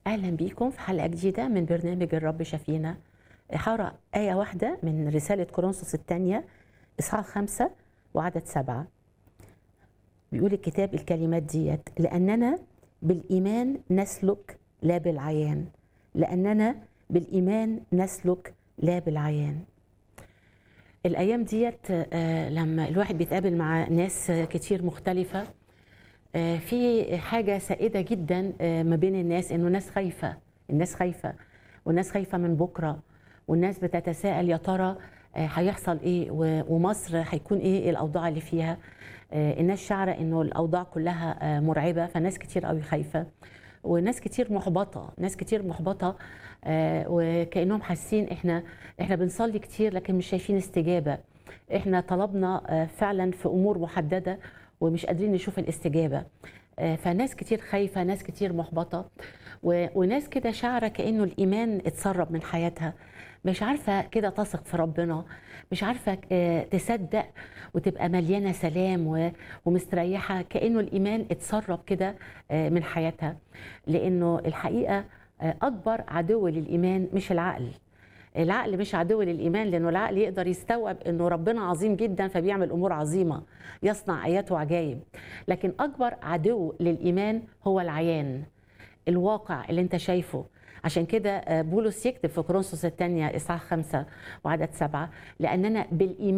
أهلا بيكم في حلقة جديدة من برنامج الرب شفينا هقرا آية واحدة من رسالة كورنثوس الثانية إصحاح خمسة وعدد سبعة بيقول الكتاب الكلمات ديت لأننا بالإيمان نسلك لا بالعيان لأننا بالإيمان نسلك لا بالعيان الأيام ديت آه، لما الواحد بيتقابل مع ناس آه، كتير مختلفة آه، في حاجة سائدة جدا آه، ما بين الناس إنه ناس خايفة الناس خايفة والناس خايفة من بكرة والناس بتتساءل يا ترى آه، هيحصل إيه و- ومصر هيكون إيه الأوضاع اللي فيها آه، الناس شعرة إنه الأوضاع كلها آه، مرعبة فناس كتير قوي خايفة وناس كتير محبطة ناس كتير محبطة آه، وكأنهم حاسين إحنا إحنا بنصلي كتير لكن مش شايفين استجابة إحنا طلبنا آه، فعلا في أمور محددة ومش قادرين نشوف الاستجابة آه، فناس كتير خايفة ناس كتير محبطة و- وناس كده شعرة كأنه الإيمان اتسرب من حياتها مش عارفة كده تثق في ربنا مش عارفة آه، تصدق وتبقى مليانة سلام و- ومستريحة كأنه الإيمان اتسرب كده آه، من حياتها لأنه الحقيقة آه، أكبر عدو للإيمان مش العقل العقل مش عدو للايمان لانه العقل يقدر يستوعب انه ربنا عظيم جدا فبيعمل امور عظيمه يصنع ايات وعجائب لكن اكبر عدو للايمان هو العيان الواقع اللي انت شايفه عشان كده آه، بولس يكتب في كورنثوس الثانية إصحاح خمسة وعدد سبعة لأننا بالإيمان